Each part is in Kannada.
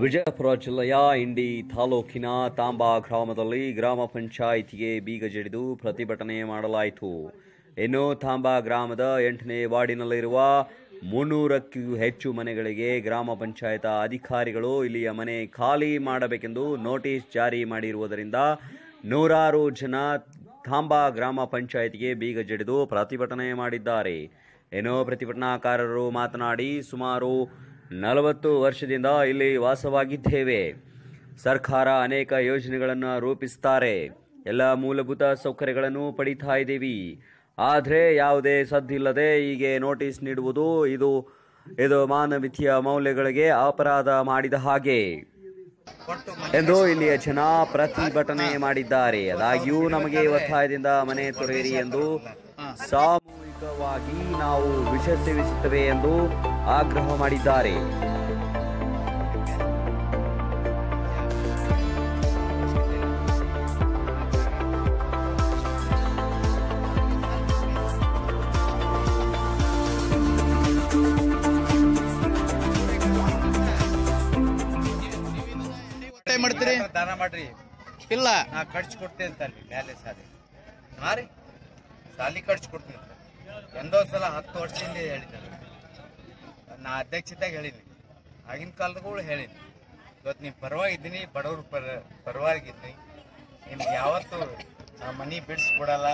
ವಿಜಯಪುರ ಜಿಲ್ಲೆಯ ಇಂಡಿ ತಾಲೂಕಿನ ತಾಂಬಾ ಗ್ರಾಮದಲ್ಲಿ ಗ್ರಾಮ ಪಂಚಾಯಿತಿಗೆ ಬೀಗ ಜಡಿದು ಪ್ರತಿಭಟನೆ ಮಾಡಲಾಯಿತು ಇನ್ನು ತಾಂಬಾ ಗ್ರಾಮದ ಎಂಟನೇ ವಾರ್ಡಿನಲ್ಲಿರುವ ಮುನ್ನೂರಕ್ಕೂ ಹೆಚ್ಚು ಮನೆಗಳಿಗೆ ಗ್ರಾಮ ಪಂಚಾಯತ ಅಧಿಕಾರಿಗಳು ಇಲ್ಲಿಯ ಮನೆ ಖಾಲಿ ಮಾಡಬೇಕೆಂದು ನೋಟಿಸ್ ಜಾರಿ ಮಾಡಿರುವುದರಿಂದ ನೂರಾರು ಜನ ತಾಂಬಾ ಗ್ರಾಮ ಪಂಚಾಯತಿಗೆ ಬೀಗ ಜಡಿದು ಪ್ರತಿಭಟನೆ ಮಾಡಿದ್ದಾರೆ ಏನೋ ಪ್ರತಿಭಟನಾಕಾರರು ಮಾತನಾಡಿ ಸುಮಾರು ನಲವತ್ತು ವರ್ಷದಿಂದ ಇಲ್ಲಿ ವಾಸವಾಗಿದ್ದೇವೆ ಸರ್ಕಾರ ಅನೇಕ ಯೋಜನೆಗಳನ್ನು ರೂಪಿಸ್ತಾರೆ ಎಲ್ಲ ಮೂಲಭೂತ ಸೌಕರ್ಯಗಳನ್ನು ಪಡಿತಾ ಇದ್ದೀವಿ ಆದರೆ ಯಾವುದೇ ಸದ್ದಿಲ್ಲದೆ ಹೀಗೆ ನೋಟಿಸ್ ನೀಡುವುದು ಇದು ಇದು ಮಾನವೀಯತೆಯ ಮೌಲ್ಯಗಳಿಗೆ ಅಪರಾಧ ಮಾಡಿದ ಹಾಗೆ ಎಂದು ಇಲ್ಲಿಯ ಜನ ಪ್ರತಿಭಟನೆ ಮಾಡಿದ್ದಾರೆ ಆದಾಗ್ಯೂ ನಮಗೆ ಒತ್ತಾಯದಿಂದ ಮನೆ ತೊರೆಯಿರಿ ಎಂದು ಸಾಮೂಹಿಕವಾಗಿ ನಾವು ವಿಷ ಸೇವಿಸುತ್ತೇವೆ ಎಂದು ಆಗ್ರಹ ಮಾಡಿದ್ದಾರೆ ಒತ್ತಾಯ ಮಾಡ್ತೀರಿ ದಾನ ಮಾಡ್ರಿ ಇಲ್ಲ ನಾ ಖರ್ಚು ಕೊಡ್ತೇನೆ ಅಂತ ಅಲ್ಲಿ ಮೇಲೆ ಸಾಲಿ ಹಾ ರೀ ಸಾಲಿ ಖರ್ಚು ಕೊಡ್ತೀನಿ ಅಂತ ಎಂದೋ ಸಲ ಹತ್ತು ವರ್ಷದಿಂದ ಹೇಳಿದ್ದಾರೆ ನಾ ಅಧ್ಯಕ್ಷದಾಗ ಹೇಳೀನಿ ಆಗಿನ ಕಾಲದಗಳು ಹೇಳೀನಿ ಇವತ್ತು ನೀವು ಪರವಾಗಿದ್ದೀನಿ ಬಡವ್ರ ಪರ ಪರವಾಗಿದ್ದೀನಿ ನಿಮ್ಗೆ ಯಾವತ್ತು ನಾ ಮನಿ ಬಿಡಿಸ್ಕೊಡಲ್ಲ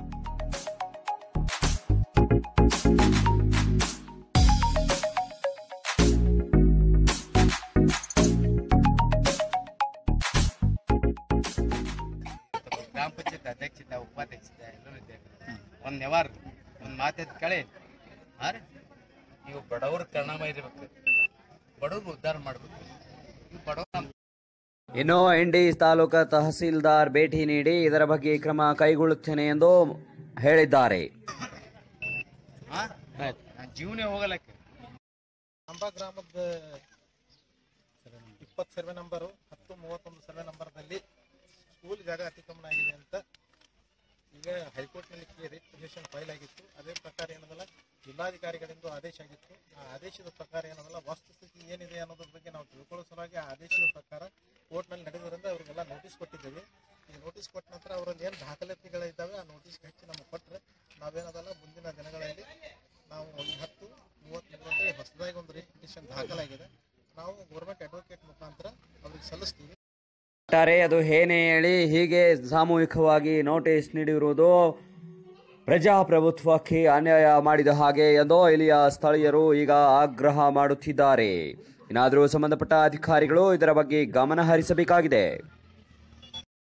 ಗ್ರಾಮ ಪಂಚಾಯತ್ ಅಧ್ಯಕ್ಷಿತ ಉಪಾಧ್ಯಕ್ಷಿತ ಎಲ್ಲರೂ ಇದ್ದೇವೆ ಒಂದು ನೆವಾರ್ ಒಂದು ಮಾತೆತ್ ಕಳೆ ಹಾ ರೀ ನೀವು ಬಡವ್ರ ಕರ್ಣಮ ಇರ್ಬೇಕು ಬಡವ್ರು ಉದ್ಧಾರ ಮಾಡ್ಬೇಕು ನೀವು ಬಡವ್ರ ನಮ್ ಇನ್ನು ಇಂಡಿ ತಾಲೂಕಾ ತಹಸೀಲ್ದಾರ್ ಭೇಟಿ ನೀಡಿ ಇದರ ಬಗ್ಗೆ ಕ್ರಮ ಕೈಗೊಳ್ಳುತ್ತೇನೆ ಎಂದು ಹೇಳಿದ್ದಾರೆ ಹಾ ನಾನ್ ಜೀವನೇ ಹೋಗಲಕ್ಕೆ ಅಂಬಾ ಗ್ರಾಮದ ಇಪ್ಪತ್ತು ಸರ್ವೆ ನಂಬರು ಹತ್ತು ಮೂವತ್ತೊಂದು ಸರ್ವೆ ನಂಬರ್ದಲ್ಲಿ ಸ್ಕೂಲ್ ಜಾಗ ಅತಿಕ್ರಮಣ ಆಗಿದೆ ಅಂತ ಈಗ ಹೈಕೋರ್ಟ್ನಲ್ಲಿ ರಿಟ್ ಪಿಟಿಷನ್ ಫೈಲ್ ಆಗಿತ್ತು ಅದೇ ಪ್ರಕಾರ ಏನದಲ್ಲ ಜಿಲ್ಲಾಧಿಕಾರಿಗಳಿಂದ ಆದೇಶ ಆಗಿತ್ತು ಆ ಆದೇಶದ ಪ್ರಕಾರ ಏನದಲ್ಲ ವಸ್ತುಸ್ಥಿತಿ ಏನಿದೆ ಅನ್ನೋದ್ರ ಬಗ್ಗೆ ನಾವು ತಿಳ್ಕೊಳ್ಳೋ ಸಲುವಾಗಿ ಆ ಆದೇಶದ ಪ್ರಕಾರ ಕೋರ್ಟ್ನಲ್ಲಿ ನಡೆಯೋದ್ರಿಂದ ಅವರಿಗೆಲ್ಲ ನೋಟಿಸ್ ಕೊಟ್ಟಿದ್ದೇವೆ ಈ ನೋಟಿಸ್ ಕೊಟ್ಟ ನಂತರ ಅವರಲ್ಲಿ ಏನು ದಾಖಲಾತಿಗಳಿದ್ದಾವೆ ಆ ನೋಟಿಸ್ ಹೆಚ್ಚು ನಮಗೆ ಕೊಟ್ಟರೆ ನಾವೇನದಲ್ಲ ಮುಂದಿನ ದಿನಗಳಲ್ಲಿ ನಾವು ಒಂದು ಹತ್ತು ಮೂವತ್ತ್ಮೂರು ಅಂತೇಳಿ ಹೊಸದಾಗಿ ಒಂದು ರಿಟ್ ಪಿಟಿಷನ್ ದಾಖಲಾಗಿದೆ ನಾವು ಗೌರ್ಮೆಂಟ್ ಅಡ್ವೊಕೇಟ್ ಮುಖಾಂತರ ಅವ್ರಿಗೆ ಸಲ್ಲಿಸ್ತೀವಿ ಒಟ್ಟಾರೆ ಅದು ಏನೇ ಹೇಳಿ ಹೀಗೆ ಸಾಮೂಹಿಕವಾಗಿ ನೋಟಿಸ್ ನೀಡಿರುವುದು ಪ್ರಜಾಪ್ರಭುತ್ವಕ್ಕೆ ಅನ್ಯಾಯ ಮಾಡಿದ ಹಾಗೆ ಎಂದು ಇಲ್ಲಿಯ ಸ್ಥಳೀಯರು ಈಗ ಆಗ್ರಹ ಮಾಡುತ್ತಿದ್ದಾರೆ ಏನಾದರೂ ಸಂಬಂಧಪಟ್ಟ ಅಧಿಕಾರಿಗಳು ಇದರ ಬಗ್ಗೆ ಗಮನ ಹರಿಸಬೇಕಾಗಿದೆ